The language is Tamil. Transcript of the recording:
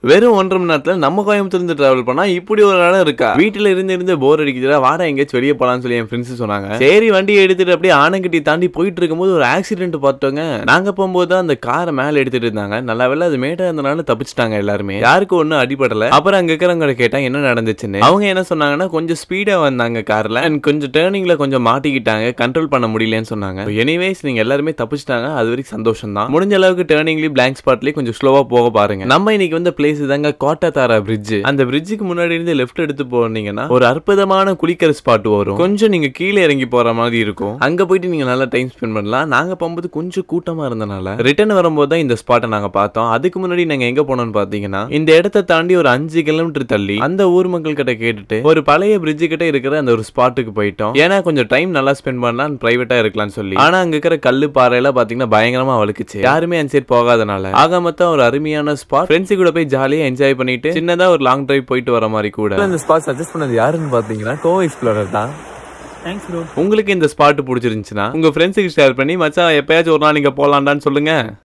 வெறும் ஒன்றரை மணி நேரத்துல நம்ம கோயம்புத்தூர்ல இருந்து டிராவல் பண்ணா இப்படி ஒரு இடம் இருக்கா வீட்டுல இருந்து இருந்து போர் அடிக்குதுடா வாடா எங்கேயாச்சும் வெளியே போலாம்னு சொல்லி என் ஃப்ரெண்ட்ஸ் சொன்னாங்க சரி வண்டியை எடுத்துட்டு அப்படியே ஆனங்கட்டி தாண்டி போயிட்டு இருக்கும்போது ஒரு ஆக்சிடென்ட் பார்த்தோங்க நாங்க போகும்போது தான் அந்த காரை மேல எடுத்துட்டு இருந்தாங்க நல்ல வேளை அது மேட்டா இருந்தனால தப்பிச்சிட்டாங்க எல்லாருமே யாருக்கும் ஒன்றும் அடிபடல அப்புறம் அங்க இருக்கிறவங்க கேட்டா என்ன நடந்துச்சுன்னு அவங்க என்ன சொன்னாங்கன்னா கொஞ்சம் ஸ்பீடா வந்தாங்க கார்ல அண்ட் கொஞ்சம் டேர்னிங்ல கொஞ்சம் மாட்டிக்கிட்டாங்க கண்ட்ரோல் பண்ண முடியலன்னு சொன்னாங்க எனிவேஸ் நீங்க எல்லாருமே தப்பிச்சிட்டாங்க அது வரைக்கும் சந்தோஷம் தான் முடிஞ்ச அளவுக்கு டேர்னிங்லயும் பிளாங்க் ஸ்பாட்லயும் கொஞ்சம் ஸ்லோவா போக பாருங்க நம்ம இன்னைக்கு வந்த பிளேஸ் தாங்க கோட்டாத்தாரா பிரிட்ஜ் அந்த பிரிட்ஜுக்கு முன்னாடி இருந்து லெஃப்ட் எடுத்து போனீங்கன்னா ஒரு அற்புதமான குளிக்கிற ஸ்பாட் வரும் கொஞ்சம் நீங்க கீழே இறங்கி போற மாதிரி இருக்கும் அங்க போயிட்டு நீங்க நல்லா டைம் ஸ்பெண்ட் பண்ணலாம் நாங்க போகும்போது கொஞ்சம் கூட்டமா இருந்தனால ரிட்டர்ன் வரும்போது தான் இந்த ஸ்பாட்டை நாங்க பார்த்தோம் அதுக்கு முன்னாடி நாங்க எங்க போனோம்னு பாத்தீங்கன்னா இந்த இடத்தை தாண்டி ஒரு அஞ்சு கிலோமீட்டர் தள்ளி அந்த ஊர் மக்கள் கிட்ட கேட்டுட்டு ஒரு பழைய பிரிட்ஜ் கிட்ட இருக்கிற அந்த ஒரு ஸ்பாட்டுக்கு போயிட்டோம் ஏன்னா கொஞ்சம் டைம் நல்லா ஸ்பெண்ட் பண்ணலாம் பிரைவேட்டா இருக்கலாம்னு சொல்லி ஆனா அங்க இருக்கிற கல்லு பாறையெல்லாம் பாத்தீங்கன்னா பயங்கரமா வழுக்குச்சு யாருமே அந்த சைடு போகாதனால ஆக மொத்தம் ஒரு அருமையான ஸ்பாட் ஃப்ரெண்ட்ஸ் கூட போய் ஜாலியா என்ஜாய் பண்ணிட்டு சின்னதா ஒரு லாங் டிரைவ் போயிட்டு வர மாதிரி கூட இந்த ஸ்பாட் சஜஸ்ட் பண்ணது யாருன்னு பாத்தீங்கன்னா கோ எக்ஸ்ப்ளோரர் தான் தேங்க்ஸ் ப்ரோ உங்களுக்கு இந்த ஸ்பாட் பிடிச்சிருந்துச்சுன்னா உங்க ஃப்ரெண்ட்ஸுக்கு ஷேர் பண்ணி மச்சான் எப்பயாச்சும் ஒரு நாள் நீங்க போலாம்டான்னு சொல்லுங்க